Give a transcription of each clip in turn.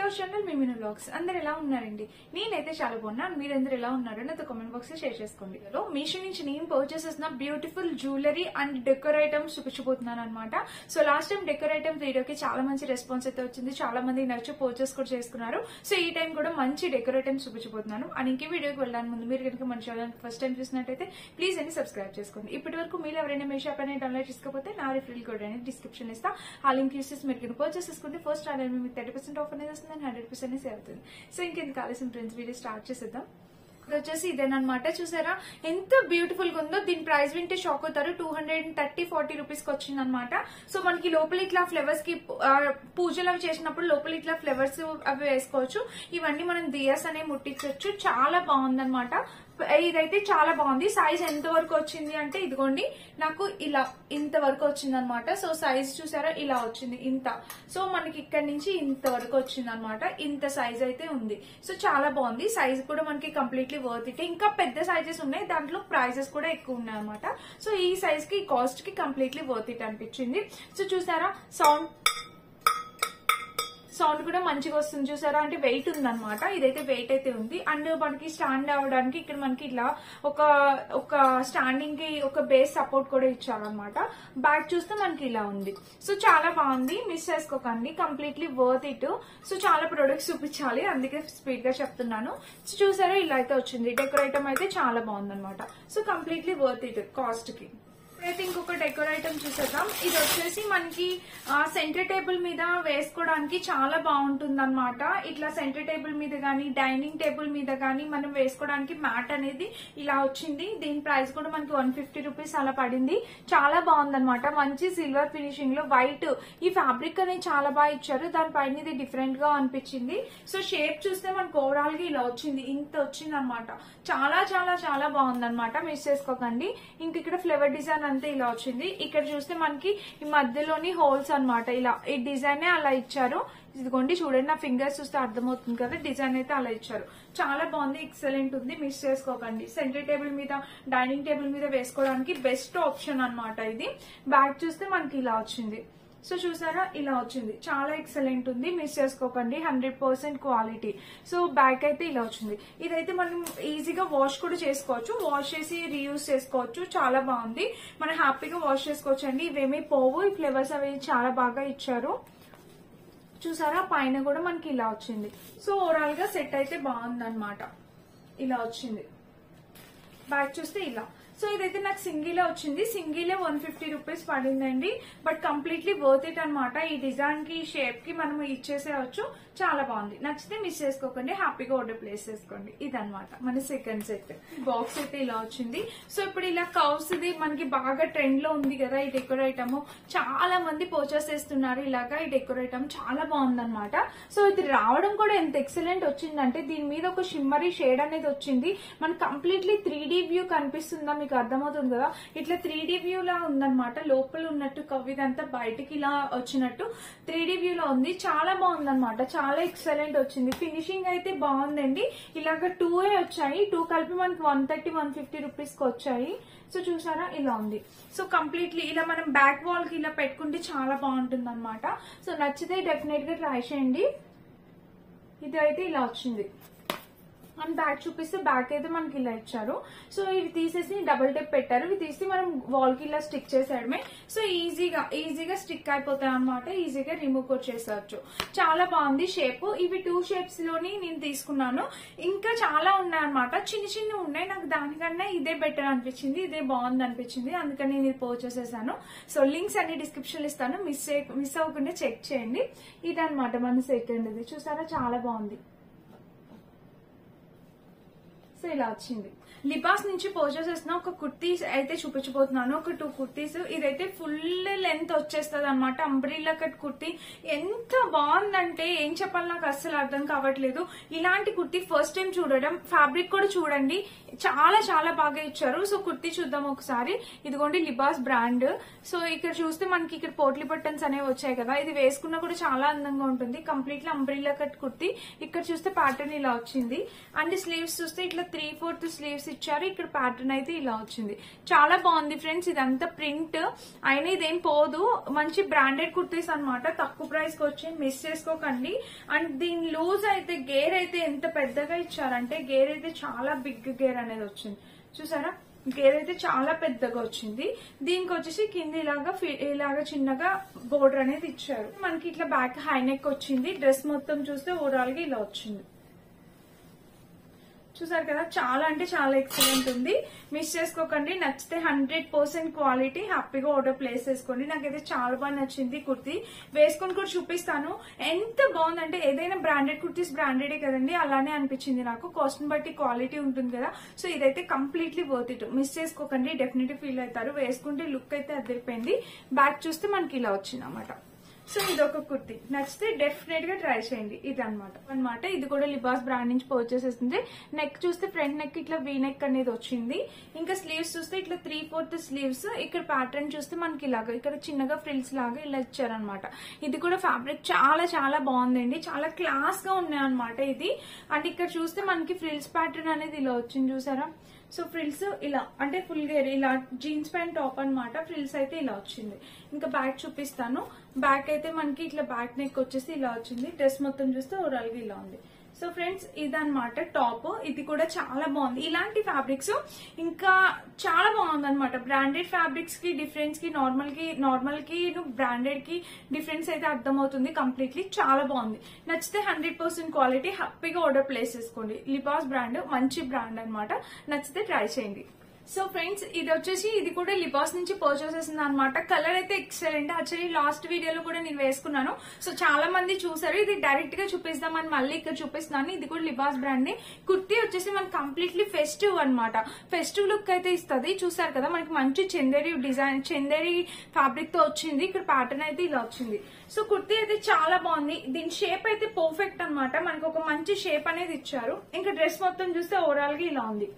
hour channel మీ Minu blogs అందరు ఎలా ఉన్నారండి నేనైతే చాలా బాగున్నాను మీరందరూ ఎలా ఉన్నారో నాతో కామెంట్ బాక్స్ లో షేర్ చేసుకోండి లో మీషో నుంచి నేను పర్చేస్ చేసిన beautiful jewellery and decor items చూపించబోతున్నాను అనమాట so last time decor items వీడియోకి చాలా మంచి రెస్పాన్స్ అయితే వచ్చింది చాలా మంది నచ్చి పర్చేస్ కూడా చేసుకున్నారు సో ఈ టైం కూడా మంచి డెకర్ ఐటమ్స్ చూపించబోతున్నాను అండ్ ఇంకే వీడియోకి వెళ్ళడానికి ముందు మీరు కనుక మన ఛానల్ ఫస్ట్ టైం చూసినట్టయితే ప్లీజ్ అని సబ్స్క్రైబ్ చేసుకోండి ఇప్పటి వరకు మీరు ఎవరైనా మీ షాప్ అనేది డౌన్లోడ్ చేసుకోకపోతే నా రిఫరల్ కోడ్ అనేది డిస్క్రిప్షన్ ఇస్తా ఆ లింక్ యూస్ చేసి మీరు కనుక పర్చేస్ చేసుకుంటే ఫస్ట్ ఆర్డర్ మీకు థర్టీ పర్సెంట్ ఆఫర్ అనేది వస్తుంది హండ్రెడ్ పర్సెంట్ సేవ్ అవుతుంది సో ఇంకెందుకు ఆలస్యం ఫ్రెండ్స్ వీడియో స్టార్ట్ చేసేద్దాం ఇప్పుడు వచ్చేసి ఇదేనమాట చూసారా ఎంత బ్యూటిఫుల్ గా ఉందో దీని ప్రైస్ వింటే షాక్ అవుతారు two hundred thirty forty rupees కి వచ్చింది అనమాట సో మనకి లోపల ఇట్లా ఫ్లవర్స్ కి ఆ, పూజలు అవి చేసినప్పుడు లోపల ఇట్లా ఫ్లవర్స్ అవి వేసుకోవచ్చు ఇవన్నీ మనం దియాస్ అనేవి ముట్టించవచ్చు చాలా బాగుందన్నమాట ఇదైతే చాలా బాగుంది సైజ్ ఎంత వరకు వచ్చింది అంటే ఇదిగోండి నాకు ఇలా ఇంత వరకు వచ్చింది అనమాట సో సైజ్ చూసారా ఇలా వచ్చింది ఇంత సో మనకి ఇక్కడ నుంచి ఇంత వరకు వచ్చింది అనమాట ఇంత సైజ్ అయితే ఉంది సో చాలా బాగుంది సైజ్ కూడా మనకి కంప్లీట్లీ వర్త్ ఇట్ ఇంకా పెద్ద సైజెస్ ఉన్నాయి దాంట్లో ప్రైజెస్ కూడా ఎక్కువ ఉన్నాయి అనమాట సో ఈ సైజ్ కి కాస్ట్ కి కంప్లీట్లీ వర్త్ ఇట్ అనిపించింది సో చూసారా సౌండ్ సౌండ్ కూడా మంచిగా వస్తుంది చూసారా అంటే వెయిట్ ఉందన్నమాట ఇదైతే వెయిట్ అయితే ఉంది అండ్ మనకి స్టాండ్ అవ్వడానికి ఇక్కడ మనకి ఇట్లా ఒక ఒక స్టాండింగ్ కి ఒక బేస్ సపోర్ట్ కూడా ఇచ్చారనమాట బ్యాక్ చూస్తే మనకి ఇలా ఉంది సో చాలా బాగుంది మిస్ చేసుకోకండి కంప్లీట్లీ వర్త్ ఇట్ సో చాలా ప్రొడక్ట్స్ చూపించాలి అందుకే స్పీడ్ గా చెప్తున్నాను సో చూసారా ఇలా అయితే వచ్చింది డెకరేటమ్ అయితే చాలా బాగుందన్నమాట so completely worth it cost కి అయితే ఇంకొక డెకోర్ ఐటమ్ చూసేద్దాం ఇది వచ్చేసి మనకి సెంటర్ టేబుల్ మీద వేసుకోవడానికి చాలా బాగుంటుంది అనమాట ఇట్లా సెంటర్ టేబుల్ మీద గానీ డైనింగ్ టేబుల్ మీద గానీ మనం వేసుకోవడానికి మ్యాట్ అనేది ఇలా వచ్చింది దీని ప్రైస్ కూడా మనకి వన్ ఫిఫ్టీ రూపీస్ అలా పడింది చాలా బాగుందన్నమాట మంచి సిల్వర్ ఫినిషింగ్ లో వైట్ ఈ ఫ్యాబ్రిక్ అనేది చాలా బాగా ఇచ్చారు దానిపైన ఇది డిఫరెంట్ గా అనిపించింది సో షేప్ చూస్తే మనకు ఓవరాల్ గా ఇలా వచ్చింది ఇంత వచ్చింది అనమాట చాలా చాలా చాలా బాగుందన్నమాట మిస్ చేసుకోకండి ఇంక ఇక్కడ ఫ్లవర్ డిజైన్ అంతా ఇలా వచ్చింది ఇక్కడ చూస్తే మనకి ఈ మధ్యలోని హోల్స్ అన్నమాట ఇలా ఈ డిజైన్ అలా ఇచ్చారు ఇదిగోండి చూడండి నా ఫింగర్స్ చూస్తే అర్థమవుతుంది కదా డిజైన్ అయితే అలా ఇచ్చారు చాలా బాగుంది ఎక్సలెంట్ ఉంది మిస్ చేసుకోకండి సెంటర్ టేబుల్ మీద డైనింగ్ టేబుల్ మీద వేసుకోవడానికి బెస్ట్ ఆప్షన్ అన్నమాట ఇది బ్యాగ్ చూస్తే మనకి ఇలా వచ్చింది సో చూసారా ఇలా వచ్చింది చాలా ఎక్సలెంట్ ఉంది మిస్ చేసుకోకండి hundred percent quality so bag అయితే ఇలా వచ్చింది ఇదైతే మనం ఈజీగా వాష్ కూడా చేసుకోవచ్చు వాష్ చేసి రీయూజ్ చేసుకోవచ్చు చాలా బాగుంది మనం హ్యాపీగా వాష్ చేసుకోవచ్చు అండి ఇవేమీ పోవు ఈ ఫ్లేవర్స్ అవి చాలా బాగా ఇచ్చారు చూసారా పైన కూడా మనకి ఇలా వచ్చింది సో ఓవరాల్ గా సెట్ అయితే బాగుందన్నమాట ఇలా వచ్చింది బ్యాక్ చూస్తే ఇలా సో ఇదైతే నాకు సింగిలే వచ్చింది సింగిలే వన్ ఫిఫ్టీ రూపీస్ పడిందండి బట్ కంప్లీట్లీ వర్త్ ఇట్ అనమాట ఈ డిజైన్ కి షేప్ కి మనం ఇచ్చేసేయచ్చు చాలా బాగుంది నచ్చితే మిస్ చేసుకోకండి హ్యాపీగా ఆర్డర్ ప్లేస్ చేసుకోండి ఇదన్నమాట మన సెకండ్ సెట్ బాక్స్ అయితే ఇలా వచ్చింది సో ఇప్పుడు ఇలా కౌస్ ఇది మనకి బాగా ట్రెండ్ లో ఉంది కదా ఈ డెకోర్ ఐటమ్ చాలా మంది పర్చేస్ చేస్తున్నారు ఇలాగా ఈ డెకోర్ ఐటమ్ చాలా బాగుందన్నమాట సో ఇది రావడం కూడా ఎంత ఎక్సలెంట్ వచ్చిందంటే దీని మీద ఒక షిమ్మరీ షేడ్ అనేది వచ్చింది మనకి కంప్లీట్లీ త్రీ వ్యూ కనిపిస్తుందా మీకు అర్థమవుతుంది కదా ఇట్లా త్రీ వ్యూ లా ఉందన్నమాట లోపల ఉన్నట్టు కవ్ ఇదంతా బయటికి ఇలా వచ్చినట్టు త్రీ వ్యూ లో ఉంది చాలా బాగుందన్నమాట చాలా ఎక్సలెంట్ వచ్చింది ఫినిషింగ్ అయితే బాగుందండి ఇలాగ టూ ఏ వచ్చాయి టూ కలిపి మనకి one thirty one fifty rupees కి వచ్చాయి సో చూసారా ఇలా ఉంది సో కంప్లీట్లీ ఇలా మనం బ్యాక్ వాల్ కి ఇలా పెట్టుకుంటే చాలా బాగుంటుంది అనమాట సో నచ్చితే డెఫినెట్ గా ట్రై చేయండి ఇది అయితే ఇలా వచ్చింది అండ్ బ్యాక్ చూపిస్తే బ్యాక్ అయితే మనకి ఇలా ఇచ్చారు సో ఇవి తీసేసి డబుల్ టెప్ పెట్టారు ఇవి తీసి మనం వాల్ కి ఇలా స్టిక్ చేసేయడమే సో ఈజీగా ఈజీగా స్టిక్ అయిపోతాయి అనమాట ఈజీగా రిమూవ్ కూడా చేసేయచ్చు చాలా బాగుంది షేప్ ఇవి టూ షేప్స్ లోని నేను తీసుకున్నాను ఇంకా చాలా ఉన్నాయి అనమాట చిన్న చిన్న ఉన్నాయి నాకు దానికన్నా ఇదే బెటర్ అనిపించింది ఇదే బాగుంది అనిపించింది అందుకని నేను ఇది పర్చేస్ చేశాను సో లింక్స్ అన్ని డిస్క్రిప్షన్ ఇస్తాను మిస్ మిస్ అవ్వకుండా చెక్ చేయండి ఇదన్నమాట మన సెకండ్ ఇది చూసారా చాలా బాగుంది సో ఇలా వచ్చింది లిబాస్ నుంచి పర్చేస్ చేసిన ఒక కుర్తీస్ అయితే చూపించబోతున్నాను ఒక టూ కుర్తీస్ ఇదైతే ఫుల్ లెంత్ వచ్చేస్తుంది అనమాట అంబ్రిల్లా కట్ కుర్తీ ఎంత బాగుందంటే ఏం చెప్పాలి నాకు అస్సలు అర్థం కావట్లేదు ఇలాంటి కుర్తీ ఫస్ట్ టైం చూడడం ఫ్యాబ్రిక్ కూడా చూడండి చాలా చాలా బాగా ఇచ్చారు సో కుర్తీ చూద్దాం ఒకసారి ఇదిగోండి లిబాస్ బ్రాండ్ సో ఇక్కడ చూస్తే మనకి ఇక్కడ పోట్లీ బటన్స్ అనేవి వచ్చాయి కదా ఇది వేసుకున్నా కూడా చాలా అందంగా ఉంటుంది కంప్లీట్లీ అంబ్రిల్లా కట్ కుర్తీ ఇక్కడ చూస్తే ప్యాటర్న్ ఇలా వచ్చింది అండ్ స్లీవ్స్ చూస్తే ఇట్లా త్రీ ఫోర్త్ స్లీవ్స్ ఇచ్చారు ఇక్కడ ప్యాటర్న్ అయితే ఇలా వచ్చింది చాలా బాగుంది ఫ్రెండ్స్ ఇదంతా ప్రింట్ అయినా ఇదేం పోదు మంచి బ్రాండెడ్ కుర్తీస్ అన్నమాట తక్కువ ప్రైస్ కి వచ్చి మిస్ చేసుకోకండి అండ్ దీని లూజ్ అయితే గేర్ అయితే ఎంత పెద్దగా ఇచ్చారంటే గేర్ అయితే చాలా బిగ్ గేర్ అనేది వచ్చింది చూసారా గేర్ అయితే చాలా పెద్దగా వచ్చింది దీనికి వచ్చేసి కింద ఇలాగా ఫి- ఇలాగా చిన్నగా బోర్డర్ అనేది ఇచ్చారు మనకి ఇట్లా బ్యాక్ హై నెక్ వచ్చింది డ్రెస్ మొత్తం చూస్తే ఓవరాల్ గా ఇలా వచ్చింది చూసారు కదా చాలా అంటే చాలా ఎక్సలెంట్ ఉంది మిస్ చేసుకోకండి నచ్చితే హండ్రెడ్ పర్సెంట్ క్వాలిటీ హ్యాపీగా ఆర్డర్ ప్లేస్ చేసుకోండి నాకైతే చాలా బాగా నచ్చింది కుర్తీ వేసుకొని కూడా చూపిస్తాను ఎంత బాగుందంటే ఏదైనా బ్రాండెడ్ కుర్తీస్ బ్రాండెడే కదండి అలానే అనిపించింది నాకు కాస్ట్ ని బట్టి క్వాలిటీ ఉంటుంది కదా సో ఇదైతే కంప్లీట్లీ వర్త్ ఇట్ మిస్ చేసుకోకండి డెఫినెట్లీ ఫీల్ అవుతారు వేసుకుంటే లుక్ అయితే అదిరిపోయింది బ్యాక్ చూస్తే మనకి ఇలా వచ్చింది అనమాట సో ఇది ఒక కుర్తి నచ్చితే డెఫినెట్ గా ట్రై చేయండి ఇది అనమాట అనమాట ఇది కూడా లిబాస్ బ్రాండ్ నుంచి పర్చేస్ చేసింది నెక్ చూస్తే ఫ్రంట్ నెక్ ఇట్లా వీ నెక్ అనేది వచ్చింది ఇంకా స్లీవ్స్ చూస్తే ఇట్లా త్రీ ఫోర్త్ స్లీవ్స్ ఇక్కడ ప్యాటర్న్ చూస్తే మనకి ఇలాగా ఇక్కడ చిన్నగా ఫ్రిల్స్ లాగా ఇలా ఇచ్చారనమాట ఇది కూడా ఫ్యాబ్రిక్ చాలా చాలా బాగుందండి చాలా క్లాస్ గా ఉన్నాయి అనమాట ఇది అండ్ ఇక్కడ చూస్తే మనకి ఫ్రిల్స్ ప్యాటర్న్ అనేది ఇలా వచ్చింది చూసారా సో ఫ్రిల్స్ ఇలా అంటే ఫుల్ గేర్ ఇలా జీన్స్ ప్యాంట్ టాప్ అన్నమాట ఫ్రిల్స్ అయితే ఇలా వచ్చింది ఇంకా బ్యాక్ చూపిస్తాను బ్యాక్ అయితే మనకి ఇట్లా బ్యాక్ నెక్ వచ్చేసి ఇలా వచ్చింది డ్రెస్ మొత్తం చూస్తే ఓవరాల్ గా ఇలా ఉంది సో ఫ్రెండ్స్ ఇదన్నమాట టాప్ ఇది కూడా చాలా బాగుంది ఇలాంటి ఫ్యాబ్రిక్స్ ఇంకా చాలా బాగుంది అనమాట బ్రాండెడ్ ఫ్యాబ్రిక్స్ కి డిఫరెన్స్ కి నార్మల్ కి నార్మల్ కి బ్రాండెడ్ కి డిఫరెన్స్ అయితే అర్థమవుతుంది కంప్లీట్లీ చాలా బాగుంది నచ్చితే హండ్రెడ్ పర్సెంట్ క్వాలిటీ హ్యాపీగా ఆర్డర్ ప్లేస్ చేసుకోండి లిబాస్ బ్రాండ్ మంచి బ్రాండ్ అన్నమాట నచ్చితే ట్రై చేయండి సో ఫ్రెండ్స్ ఇది వచ్చేసి ఇది కూడా లిబాస్ నుంచి పర్చేస్ చేసింది అనమాట కలర్ అయితే ఎక్సలెంట్ యాక్చువల్లీ లాస్ట్ వీడియోలో కూడా నేను వేసుకున్నాను సో చాలా మంది చూసారు ఇది డైరెక్ట్ గా చూపిస్తామని మళ్ళీ ఇక్కడ చూపిస్తున్నాను ఇది కూడా లిబాస్ బ్రాండ్ కుర్తీ వచ్చేసి మనకి కంప్లీట్లీ ఫెస్టివ్ అన్నమాట ఫెస్టివ్ లుక్ అయితే ఇస్తుంది చూసారు కదా మనకి మంచి చందేరి డిజైన్ చందేరి ఫ్యాబ్రిక్ తో వచ్చింది ఇక్కడ ప్యాటర్న్ అయితే ఇలా వచ్చింది సో కుర్తీ అయితే చాలా బాగుంది దీని షేప్ అయితే పర్ఫెక్ట్ అన్నమాట మనకి ఒక మంచి షేప్ అనేది ఇచ్చారు ఇంకా డ్రెస్ మొత్తం చూస్తే ఓవరాల్ గా ఇలా ఉంది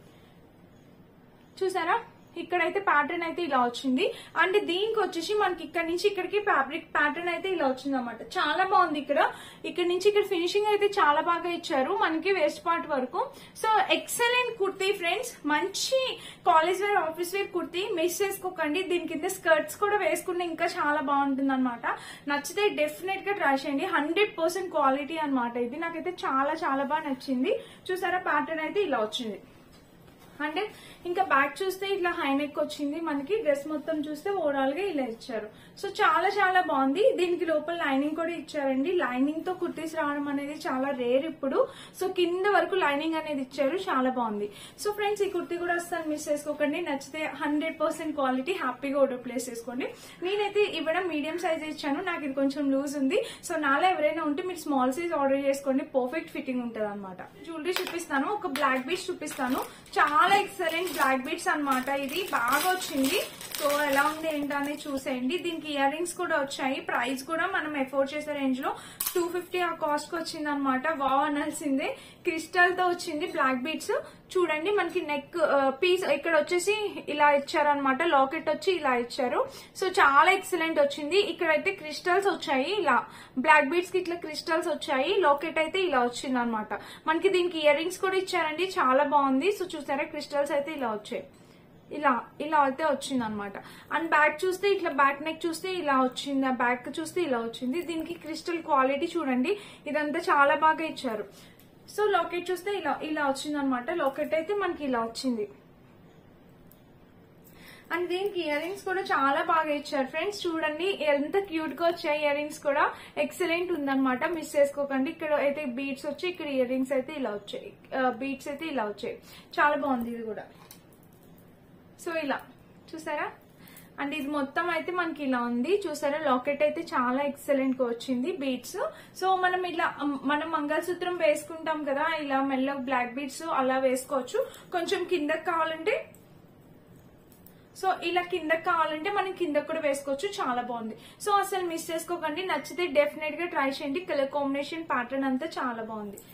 చూసారా ఇక్కడైతే ప్యాటర్న్ అయితే ఇలా వచ్చింది అండ్ దీనికి వచ్చేసి మనకి ఇక్కడ నుంచి ఇక్కడికి ఫ్యాబ్రిక్ ప్యాటర్న్ అయితే ఇలా వచ్చింది అనమాట చాలా బాగుంది ఇక్కడ ఇక్కడ నుంచి ఇక్కడ ఫినిషింగ్ అయితే చాలా బాగా ఇచ్చారు మనకి వేస్ట్ పార్ట్ వరకు సో ఎక్సలెంట్ కుర్తీ ఫ్రెండ్స్ మంచి college wear office wear kurti miss చేసుకోకండి దీని కింద స్కర్ట్స్ కూడా వేసుకుంటే ఇంకా చాలా బాగుంటుంది అనమాట నచ్చితే డెఫినెట్ గా ట్రై చేయండి హండ్రెడ్ పర్సెంట్ క్వాలిటీ అనమాట ఇది నాకైతే చాలా చాలా బాగా నచ్చింది చూసారా ప్యాటర్న్ అయితే ఇలా వచ్చింది అంటే ఇంకా బ్యాక్ చూస్తే ఇట్లా హై నెక్ వచ్చింది మనకి డ్రెస్ మొత్తం చూస్తే ఓవరాల్ గా ఇలా ఇచ్చారు సో చాలా చాలా బాగుంది దీనికి లోపల లైనింగ్ కూడా ఇచ్చారండి లైనింగ్ తో కుర్తీస్ రావడం అనేది చాలా రేర్ ఇప్పుడు సో కింద వరకు లైనింగ్ అనేది ఇచ్చారు చాలా బాగుంది సో ఫ్రెండ్స్ ఈ కుర్తీ కూడా వస్తాను మిస్ చేసుకోకండి నచ్చితే హండ్రెడ్ పర్సెంట్ క్వాలిటీ హ్యాపీగా ఆర్డర్ ప్లేస్ చేసుకోండి నేనైతే ఇవ్వడం మీడియం సైజ్ ఇచ్చాను నాకు ఇది కొంచెం లూజ్ ఉంది సో నాలో ఎవరైనా ఉంటే మీరు స్మాల్ సైజ్ ఆర్డర్ చేసుకోండి పర్ఫెక్ట్ ఫిట్టింగ్ ఉంటుంది అనమాట జ్యువెలరీ చూపిస్తాను ఒక బ్లాక్ బీట్స్ చూపిస్తాను చాలా ఎక్సలెంట్ బ్లాక్ బీట్స్ అన్నమాట ఇది బాగా వచ్చింది సో ఎలా ఉంది ఏంటనేది చూసేయండి దీనికి ఇయర్ రింగ్స్ కూడా వచ్చాయి ప్రైస్ కూడా మనం ఎఫోర్డ్ చేసే రేంజ్ లో టూ ఫిఫ్టీ ఆ కాస్ట్ కి వచ్చింది అనమాట వావ్ అనాల్సిందే క్రిస్టల్ తో వచ్చింది బ్లాక్ బీట్స్ చూడండి మనకి నెక్ పీస్ ఇక్కడ వచ్చేసి ఇలా ఇచ్చారనమాట లాకెట్ వచ్చి ఇలా ఇచ్చారు సో చాలా ఎక్సలెంట్ వచ్చింది ఇక్కడ అయితే క్రిస్టల్స్ వచ్చాయి ఇలా బ్లాక్ బీడ్స్ కి ఇట్లా క్రిస్టల్స్ వచ్చాయి లాకెట్ అయితే ఇలా వచ్చింది అనమాట మనకి దీనికి ఇయర్ రింగ్స్ కూడా ఇచ్చారండి చాలా బాగుంది సో చూసారా క్రిస్టల్స్ అయితే ఇలా వచ్చాయి ఇలా ఇలా అయితే వచ్చింది అనమాట అండ్ బ్యాక్ చూస్తే ఇట్లా బ్యాక్ నెక్ చూస్తే ఇలా వచ్చింది ఆ బ్యాక్ చూస్తే ఇలా వచ్చింది దీనికి క్రిస్టల్ క్వాలిటీ చూడండి ఇదంతా చాలా బాగా ఇచ్చారు సో లాకెట్ చూస్తే ఇలా ఇలా వచ్చింది అనమాట లాకెట్ అయితే మనకి ఇలా వచ్చింది అండ్ దీనికి ఇయర్ రింగ్స్ కూడా చాలా బాగా ఇచ్చారు ఫ్రెండ్స్ చూడండి ఎంత క్యూట్ గా వచ్చాయి ఇయర్ రింగ్స్ కూడా ఎక్సలెంట్ ఉందన్నమాట మిస్ చేసుకోకండి ఇక్కడ అయితే బీడ్స్ వచ్చి ఇక్కడ ఇయర్ రింగ్స్ అయితే ఇలా వచ్చాయి బీడ్స్ అయితే ఇలా వచ్చాయి చాలా బాగుంది ఇది కూడా సో ఇలా చూసారా అండ్ ఇది మొత్తం అయితే మనకి ఇలా ఉంది చూసారా లాకెట్ అయితే చాలా ఎక్సలెంట్ గా వచ్చింది బీడ్స్ సో మనం ఇలా అమ్, మనం మంగళసూత్రం వేసుకుంటాం కదా ఇలా మెల్ల బ్లాక్ బీడ్స్ అలా వేసుకోవచ్చు కొంచెం కిందకి కావాలంటే సో ఇలా కిందకి కావాలంటే మనం కిందకి కూడా వేసుకోవచ్చు చాలా బాగుంది సో అసలు మిస్ చేసుకోకండి నచ్చితే డెఫినెట్ గా ట్రై చేయండి కలర్ కాంబినేషన్ ప్యాటర్న్ అంతా చాలా బాగుంది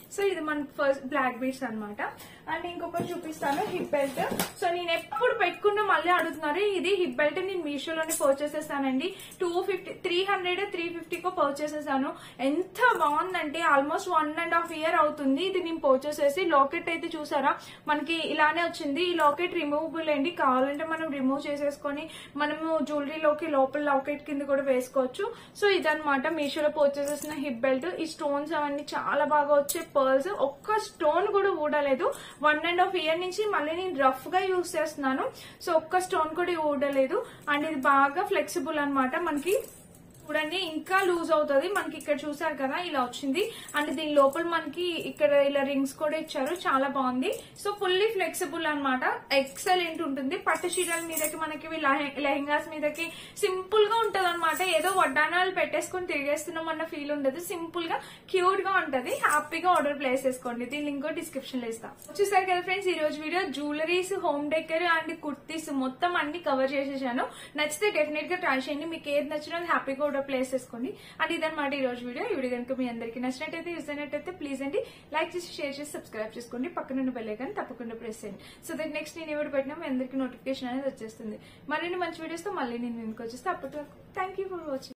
సో ఇది మనకి ఫస్ట్ బ్లాక్ బీడ్స్ అన్నమాట అండ్ ఇంకొకటి చూపిస్తాను హిప్ బెల్ట్ సో నేను ఎప్పుడు పెట్టుకున్న మళ్ళీ అడుగుతున్నారు ఇది హిప్ బెల్ట్ నేను మీషోలోనే పర్చేస్ చేస్తానండి two fifty three hundred three ఫిఫ్టీకో పర్చేస్ చేశాను ఎంత బాగుందంటే almost one and half year అవుతుంది ఇది నేను పర్చేస్ చేసి లాకెట్ అయితే చూసారా మనకి ఇలానే వచ్చింది ఈ లాకెట్ రిమూవబుల్ అండి కావాలంటే మనం రిమూవ్ చేసేసుకొని మనము జ్యువెలరీలోకి లోపల లాకెట్ కింద కూడా వేసుకోవచ్చు సో ఇదనమాట మీషోలో పర్చేస్ చేసిన హిప్ బెల్ట్ ఈ స్టోన్స్ అవన్నీ చాలా బాగా వచ్చే పర్ల్స్ ఒక్క స్టోన్ కూడా ఊడలేదు వన్ అండ్ హాఫ్ ఇయర్ నుంచి మళ్ళీ నేను రఫ్ గా యూస్ చేస్తున్నాను సో ఒక్క స్టోన్ కూడా ఊడలేదు అండ్ ఇది బాగా ఫ్లెక్సిబుల్ అన్నమాట మనకి చూడండి ఇంకా లూజ్ అవుతుంది మనకి ఇక్కడ చూసారు కదా ఇలా వచ్చింది అండ్ దీని లోపల మనకి ఇక్కడ ఇలా రింగ్స్ కూడా ఇచ్చారు చాలా బాగుంది సో ఫుల్లీ ఫ్లెక్సిబుల్ అన్నమాట ఎక్సలెంట్ ఉంటుంది పట్టు చీరల మీదకి మనకి లెహె- లెహెంగాస్ మీదకి సింపుల్ గా ఉంటది అనమాట ఏదో వడ్డానాలు పెట్టేసుకొని తిరిగేస్తున్నాం అన్న ఫీల్ ఉండదు సింపుల్ గా క్యూట్ గా ఉంటది హ్యాపీగా ఆర్డర్ ప్లేస్ చేసుకోండి దీని లింక్ డిస్క్రిప్షన్ లో ఇస్తాం చూసారు కదా ఫ్రెండ్స్ ఈ రోజు video jewelleries home decor and kurtis మొత్తం అన్ని కవర్ చేసేసాను నచ్చితే డెఫినెట్ గా ట్రై చేయండి మీకు ఏది నచ్చినా అది హ్యాపీగా ఆర్డర్ ప్లేస్ చేసుకోండి అండ్ ఇదన్నమాట ఈ రోజు వీడియో ఈ వీడియో కనుక మీ అందరికీ నచ్చినట్టయితే యూస్ అయినట్టయితే ప్లీజ్ అండి లైక్ చేసి షేర్ చేసి సబ్స్క్రైబ్ చేసుకోండి పక్కన ఉన్న బెల్ ఐకాన్ తప్పకుండా ప్రెస్ చేయండి సో దట్ నెక్స్ట్ నేను ఎవరు పెట్టినా మీ అందరికీ నోటిఫికేషన్ అనేది వచ్చేస్తుంది మరిన్ని మంచి వీడియోస్ తో మళ్ళీ నేను ముందుకు వచ్చేస్తే అప్పటి వరకు థ్యాంక్ యూ ఫర్ వాచింగ్